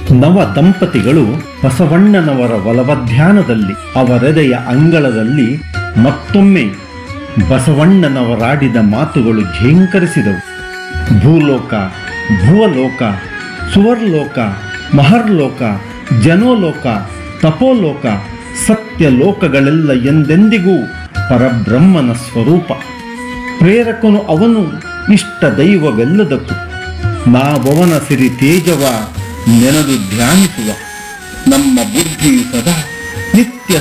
ನವ ದಂಪತಿಗಳು ಬಸವಣ್ಣನವರ ಒಲವಧ್ಯಾನದಲ್ಲಿ ಅವರೆದೆಯ ಅಂಗಳದಲ್ಲಿ ಮತ್ತೊಮ್ಮೆ ಬಸವಣ್ಣನವರಾಡಿದ ಮಾತುಗಳು ಝೇಂಕರಿಸಿದವು ಭೂಲೋಕ ಭುವಲೋಕ ಸುವರ್ಲೋಕ ಮಹರ್ಲೋಕ ಜನೋಲೋಕ ತಪೋಲೋಕ ಸತ್ಯಲೋಕಗಳೆಲ್ಲ ಎಂದೆಂದಿಗೂ ಪರಬ್ರಹ್ಮನ ಸ್ವರೂಪ ಪ್ರೇರಕನು ಅವನು ಇಷ್ಟ ದೈವವೆಲ್ಲದಕ್ಕೂ ನಾವವನ ಸಿರಿ ತೇಜವ ನೆನೆದು ಧ್ಯಾನಿಸುವ ನಮ್ಮ ಬುದ್ಧಿಯು ಸದಾ ನಿತ್ಯ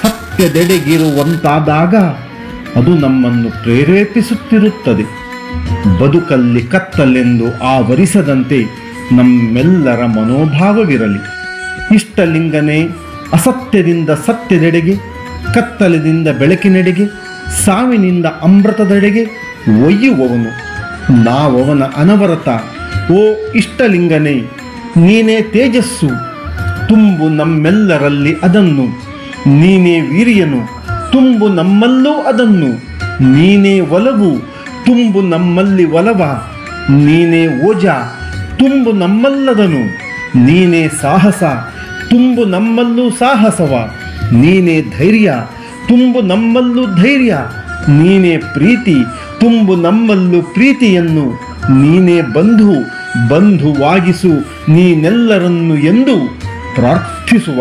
ಸತ್ಯದೆಡೆಗಿರುವಂತಾದಾಗ ಅದು ನಮ್ಮನ್ನು ಪ್ರೇರೇಪಿಸುತ್ತಿರುತ್ತದೆ ಬದುಕಲ್ಲಿ ಕತ್ತಲೆಂದು ಆವರಿಸದಂತೆ ನಮ್ಮೆಲ್ಲರ ಮನೋಭಾವವಿರಲಿ ಇಷ್ಟಲಿಂಗನೇ ಅಸತ್ಯದಿಂದ ಸತ್ಯದೆಡೆಗೆ ಕತ್ತಲೆಯಿಂದ ಬೆಳಕಿನೆಡೆಗೆ ಸಾವಿನಿಂದ ಅಮೃತದೆಡೆಗೆ ಒಯ್ಯುವವನು ನಾವವನ ಅನವರತ ಓ ಇಷ್ಟಲಿಂಗನೇ ನೀನೇ ತೇಜಸ್ಸು ತುಂಬು ನಮ್ಮೆಲ್ಲರಲ್ಲಿ ಅದನ್ನು ನೀನೇ ವೀರ್ಯನು ತುಂಬು ನಮ್ಮಲ್ಲೂ ಅದನ್ನು ನೀನೇ ಒಲವು ತುಂಬು ನಮ್ಮಲ್ಲಿ ಒಲವ ನೀನೇ ಓಜ ತುಂಬು ನಮ್ಮಲ್ಲದನು ನೀನೇ ಸಾಹಸ ತುಂಬು ನಮ್ಮಲ್ಲೂ ಸಾಹಸವ ನೀನೇ ಧೈರ್ಯ ತುಂಬು ನಮ್ಮಲ್ಲೂ ಧೈರ್ಯ ನೀನೇ ಪ್ರೀತಿ ತುಂಬು ನಮ್ಮಲ್ಲೂ ಪ್ರೀತಿಯನ್ನು ನೀನೇ ಬಂಧು ಬಂಧುವಾಗಿಸು ನೀನೆಲ್ಲರನ್ನು ಎಂದು ಪ್ರಾರ್ಥಿಸುವ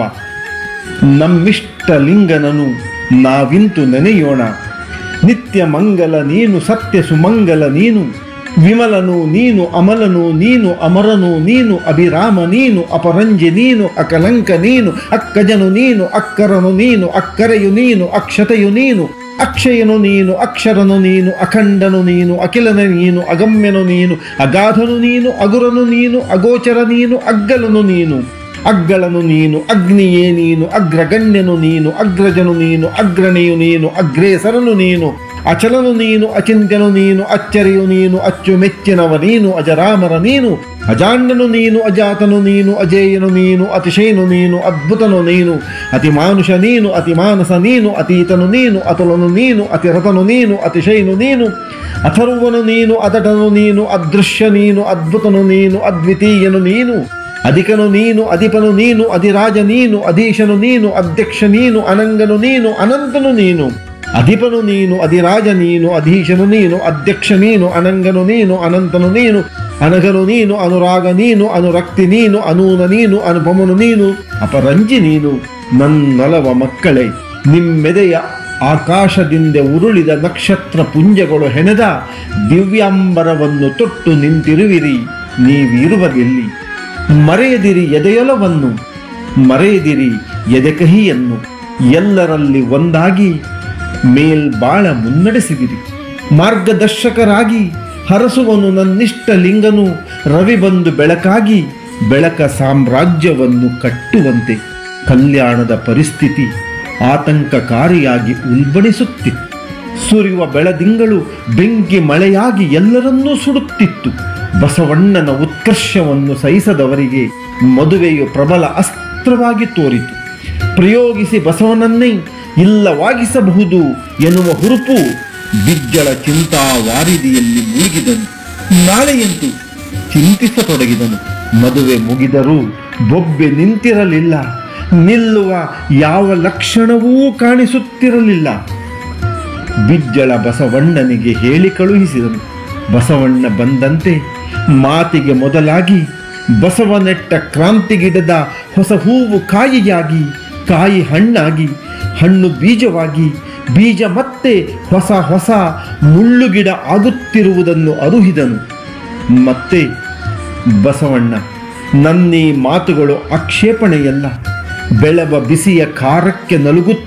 ನಮ್ಮಿಷ್ಟ ಲಿಂಗನನು ನಾವಿಂತು ನೆನೆಯೋಣ ನಿತ್ಯ ಮಂಗಲ ನೀನು ಸತ್ಯ ಸುಮಂಗಲ ನೀನು ವಿಮಲನು ನೀನು ಅಮಲನು ನೀನು ಅಮರನು ನೀನು ಅಭಿರಾಮ ನೀನು ಅಪರಂಜಿ ನೀನು ಅಕಲಂಕ ನೀನು ಅಕ್ಕಜನು ನೀನು ಅಕ್ಕರನು ನೀನು ಅಕ್ಕರೆಯು ನೀನು ಅಕ್ಷತೆಯು ನೀನು ಅಕ್ಷಯನು ನೀನು ಅಕ್ಷರನು ನೀನು ಅಖಂಡನು ನೀನು ಅಖಿಲನ ನೀನು ಅಗಮ್ಯನು ನೀನು ಅಗಾಧನು ನೀನು ಅಗುರನು ನೀನು ಅಗೋಚರ ನೀನು ಅಗ್ಗಲನು ನೀನು ಅಗ್ಗಳನು ನೀನು ಅಗ್ನಿಯೇ ನೀನು ಅಗ್ರಗಣ್ಯನು ನೀನು ಅಗ್ರಜನು ನೀನು ಅಗ್ರಣೆಯು ನೀನು ಅಗ್ರೇಸರನು ನೀನು ಅಚಲನು ನೀನು ಅಚಿಂತ್ಯನು ನೀನು ಅಚ್ಚರಿಯು ನೀನು ಅಚ್ಚುಮೆಚ್ಚಿನವ ನೀನು ಅಜರಾಮರ ನೀನು ಅಜಾಂಡನು ನೀನು ಅಜಾತನು ನೀನು ಅಜೇಯನು ನೀನು ಅತಿಶಯನು ನೀನು ಅದ್ಭುತನು ನೀನು ಅತಿ ಮಾನುಷ ನೀನು ಅತಿ ಮಾನಸ ನೀನು ಅತೀತನು ನೀನು ಅತುಲನು ನೀನು ಅತಿರಥನು ನೀನು ಅತಿಶಯನು ನೀನು ಅಥರ್ವನು ನೀನು ಅದಟನು ನೀನು ಅದೃಶ್ಯ ನೀನು ಅದ್ಭುತನು ನೀನು ಅದ್ವಿತೀಯನು ನೀನು ಅಧಿಕನು ನೀನು ಅಧಿಪನು ನೀನು ಅಧಿರಾಜ ನೀನು ಅಧೀಶನು ನೀನು ಅಧ್ಯಕ್ಷ ನೀನು ಅನಂಗನು ನೀನು ಅನಂತನು ನೀನು ಅಧಿಪನು ನೀನು ಅಧಿರಾಜ ನೀನು ಅಧೀಶನು ನೀನು ಅಧ್ಯಕ್ಷ ನೀನು ಅನಂಗನು ನೀನು ಅನಂತನು ನೀನು ಅನಗನು ನೀನು ಅನುರಾಗ ನೀನು ಅನುರಕ್ತಿ ನೀನು ಅನೂನ ನೀನು ಅನುಪಮನು ನೀನು ಅಪರಂಜಿ ನೀನು ನನ್ನೊಲವ ಮಕ್ಕಳೇ ನಿಮ್ಮೆದೆಯ ಆಕಾಶದಿಂದ ಉರುಳಿದ ನಕ್ಷತ್ರ ಪುಂಜಗಳು ಹೆಣೆದ ದಿವ್ಯಾಂಬರವನ್ನು ತೊಟ್ಟು ನಿಂತಿರುವಿರಿ ನೀವಿರುವಗೆಲ್ಲಿ ಮರೆಯದಿರಿ ಎದೆಯೊಲವನ್ನು ಮರೆಯದಿರಿ ಎದೆಕಹಿಯನ್ನು ಎಲ್ಲರಲ್ಲಿ ಒಂದಾಗಿ ಮೇಲ್ಬಾಳ ಮುನ್ನಡೆಸಿದಿರಿ ಮಾರ್ಗದರ್ಶಕರಾಗಿ ಹರಸುವನು ನನ್ನಿಷ್ಟ ಲಿಂಗನು ರವಿ ಬಂದು ಬೆಳಕಾಗಿ ಬೆಳಕ ಸಾಮ್ರಾಜ್ಯವನ್ನು ಕಟ್ಟುವಂತೆ ಕಲ್ಯಾಣದ ಪರಿಸ್ಥಿತಿ ಆತಂಕಕಾರಿಯಾಗಿ ಉಲ್ಬಣಿಸುತ್ತಿತ್ತು ಸುರಿಯುವ ಬೆಳದಿಂಗಳು ಬೆಂಕಿ ಮಳೆಯಾಗಿ ಎಲ್ಲರನ್ನೂ ಸುಡುತ್ತಿತ್ತು ಬಸವಣ್ಣನ ಉತ್ಕರ್ಷವನ್ನು ಸಹಿಸದವರಿಗೆ ಮದುವೆಯು ಪ್ರಬಲ ಅಸ್ತ್ರವಾಗಿ ತೋರಿತು ಪ್ರಯೋಗಿಸಿ ಬಸವನನ್ನೇ ಇಲ್ಲವಾಗಿಸಬಹುದು ಎನ್ನುವ ಹುರುಪು ಬಿಜ್ಜಳ ಚಿಂತಾ ವಾರಿದಿಯಲ್ಲಿ ಮುಳುಗಿದನು ನಾಳೆಯಂತೂ ಚಿಂತಿಸತೊಡಗಿದನು ಮದುವೆ ಮುಗಿದರೂ ಬೊಬ್ಬೆ ನಿಂತಿರಲಿಲ್ಲ ನಿಲ್ಲುವ ಯಾವ ಲಕ್ಷಣವೂ ಕಾಣಿಸುತ್ತಿರಲಿಲ್ಲ ಬಿಜ್ಜಳ ಬಸವಣ್ಣನಿಗೆ ಹೇಳಿ ಕಳುಹಿಸಿದನು ಬಸವಣ್ಣ ಬಂದಂತೆ ಮಾತಿಗೆ ಮೊದಲಾಗಿ ಬಸವ ನೆಟ್ಟ ಕ್ರಾಂತಿಗಿಡದ ಹೊಸ ಹೂವು ಕಾಯಿಯಾಗಿ ಕಾಯಿ ಹಣ್ಣಾಗಿ ಹಣ್ಣು ಬೀಜವಾಗಿ ಬೀಜ ಮತ್ತೆ ಹೊಸ ಹೊಸ ಮುಳ್ಳುಗಿಡ ಆಗುತ್ತಿರುವುದನ್ನು ಅರುಹಿದನು ಮತ್ತೆ ಬಸವಣ್ಣ ನನ್ನೀ ಮಾತುಗಳು ಆಕ್ಷೇಪಣೆಯಲ್ಲ ಬೆಳವ ಬಿಸಿಯ ಖಾರಕ್ಕೆ ನಲುಗುತ್ತ